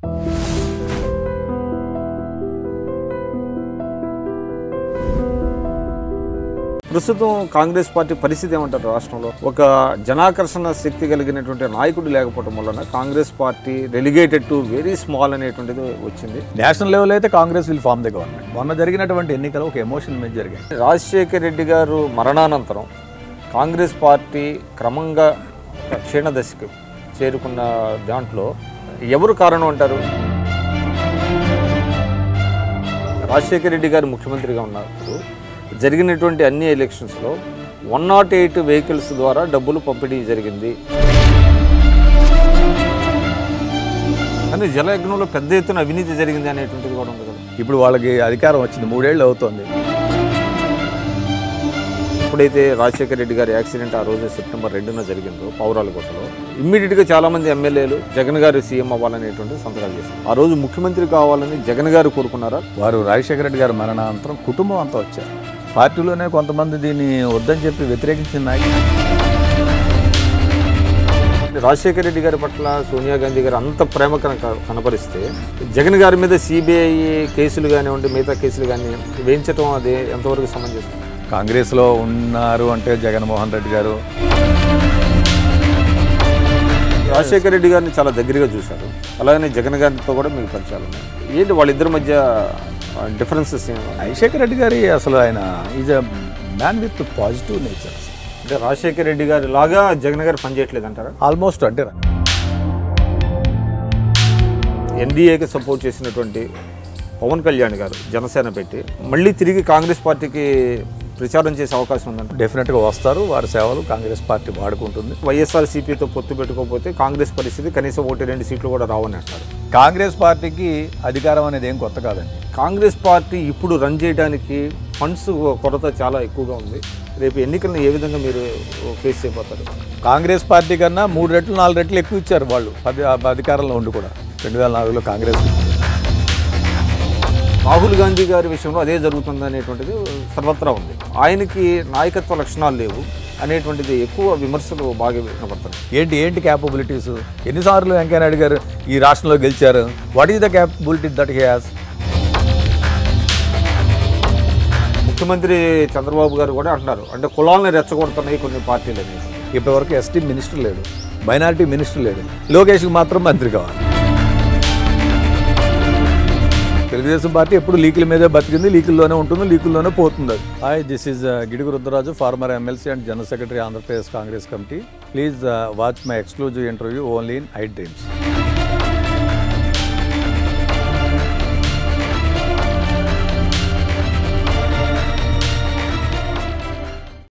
ప్రస్తుతం కాంగ్రెస్ పార్టీ పరిస్థితి ఏమంటారు రాష్ట్రంలో ఒక జనాకర్షణ శక్తి కలిగినటువంటి నాయకుడు లేకపోవడం వలన Congress party relegated to very small అనేటువంటిది వచ్చింది నేషనల్ లెవెల్ అయితే Congress will form the government మొన్న జరిగినటువంటి ఎన్నికలు ఒక ఎమోషన్ మీద జరిగాయి రాజశేఖర రెడ్డి గారు మరణానంతరం కాంగ్రెస్ పార్టీ క్రమంగా ఒక క్షీణ దశకు చేరుకున్న దాంట్లో ఎవరు కారణం అంటారు రాజశేఖర రెడ్డి గారు ముఖ్యమంత్రిగా ఉన్నప్పుడు జరిగినటువంటి అన్ని ఎలక్షన్స్లో వన్ నాట్ ఎయిట్ వెహికల్స్ ద్వారా డబ్బులు పంపిణీ జరిగింది కానీ జలయజ్ఞంలో పెద్ద ఎత్తున అవినీతి జరిగింది అనేటువంటిది కూడా ఉంది కదా ఇప్పుడు వాళ్ళకి అధికారం వచ్చింది మూడేళ్ళు అవుతోంది ఎప్పుడైతే రాజశేఖర రెడ్డి గారి యాక్సిడెంట్ ఆ రోజు సెప్టెంబర్ రెండున జరిగిందో పౌరాలకోటలో ఇమ్మీడియట్గా చాలా మంది ఎమ్మెల్యేలు జగన్ గారు సీఎం అవ్వాలనేటువంటి సంతకాలు చేశారు ఆ రోజు ముఖ్యమంత్రి కావాలని జగన్ గారు కోరుకున్నారా వారు రాజశేఖర రెడ్డి గారి మరణానంతరం కుటుంబం అంతా వచ్చారు పార్టీలోనే కొంతమంది దీన్ని వద్దని చెప్పి వ్యతిరేకించిన నాయకులు రాజశేఖర రెడ్డి గారి పట్ల సోనియా గాంధీ గారు అంత ప్రేమ కనుక కనపరిస్తే జగన్ గారి మీద సిబిఐ కేసులు కానివ్వండి మిగతా కేసులు కానీ వేయించడం అది ఎంతవరకు సమంజసం కాంగ్రెస్లో ఉన్నారు అంటే జగన్మోహన్ రెడ్డి గారు రాజశేఖర రెడ్డి గారిని చాలా దగ్గరగా చూశారు అలాగనే జగన్ గారితో కూడా మీకు పరిచయాలు ఉన్నాయి ఏంటి వాళ్ళిద్దరి మధ్య డిఫరెన్సెస్ రాజశేఖర రెడ్డి గారి అసలు ఆయన is a man with positive nature అంటే రాజశేఖర రెడ్డి గారి లాగా జగన్ గారు పనిచేయట్లేదు అంటారా ఆల్మోస్ట్ అంటే ఎన్డీఏకి సపోర్ట్ చేసినటువంటి పవన్ కళ్యాణ్ గారు జనసేన పెట్టి మళ్ళీ తిరిగి కాంగ్రెస్ పార్టీకి ప్రచారం చేసే అవకాశం ఉందంట డెఫినెట్గా వస్తారు వారి సేవలు కాంగ్రెస్ పార్టీ వాడుకుంటుంది వైఎస్ఆర్ సిపితో పొత్తు పెట్టుకోకపోతే కాంగ్రెస్ పరిస్థితి కనీసం ఒకటి రెండు సీట్లు కూడా రావని అంటారు కాంగ్రెస్ పార్టీకి అధికారం అనేది ఏం కొత్త కాదండి కాంగ్రెస్ పార్టీ ఇప్పుడు రన్ చేయడానికి ఫండ్స్ కొరత చాలా ఎక్కువగా ఉంది రేపు ఎన్నికలను ఏ విధంగా మీరు ఫేస్ చేయబోతారు కాంగ్రెస్ పార్టీ కన్నా మూడు రెట్లు నాలుగు రెట్లు ఎక్కువ ఇచ్చారు వాళ్ళు పది అధికారంలో ఉండి కూడా రెండు వేల నాలుగులో కాంగ్రెస్ రాహుల్ గాంధీ గారి విషయంలో అదే జరుగుతుంది అనేటువంటిది సర్వత్రా ఉంది ఆయనకి నాయకత్వ లక్షణాలు లేవు అనేటువంటిది ఎక్కువ విమర్శలు బాగా వినపడతాయి ఏంటి ఏంటి క్యాపబిలిటీస్ ఎన్నిసార్లు వెంకయ్య నాయుడు గారు ఈ రాష్ట్రంలో గెలిచారు what is the capability that he has ముఖ్యమంత్రి చంద్రబాబు గారు కూడా అంటున్నారు అంటే కులాలను రెచ్చగొడుతున్నాయి కొన్ని పార్టీలు అనేవి ఇప్పటివరకు ఎస్టీ మినిస్టర్ లేడు మైనారిటీ మినిస్టర్ లేడు లోకేష్కి మాత్రం మంత్రి కావాలి తెలుగుదేశం పార్టీ ఎప్పుడు లీకుల మీదే బతికింది లీకుల్లోనే ఉంటుంది లీకుల్లోనే పోతుంది అది hi this is Gidugu Rudraraju former MLC and general secretary Andhra Pradesh Congress committee please watch my exclusive interview only in I dreams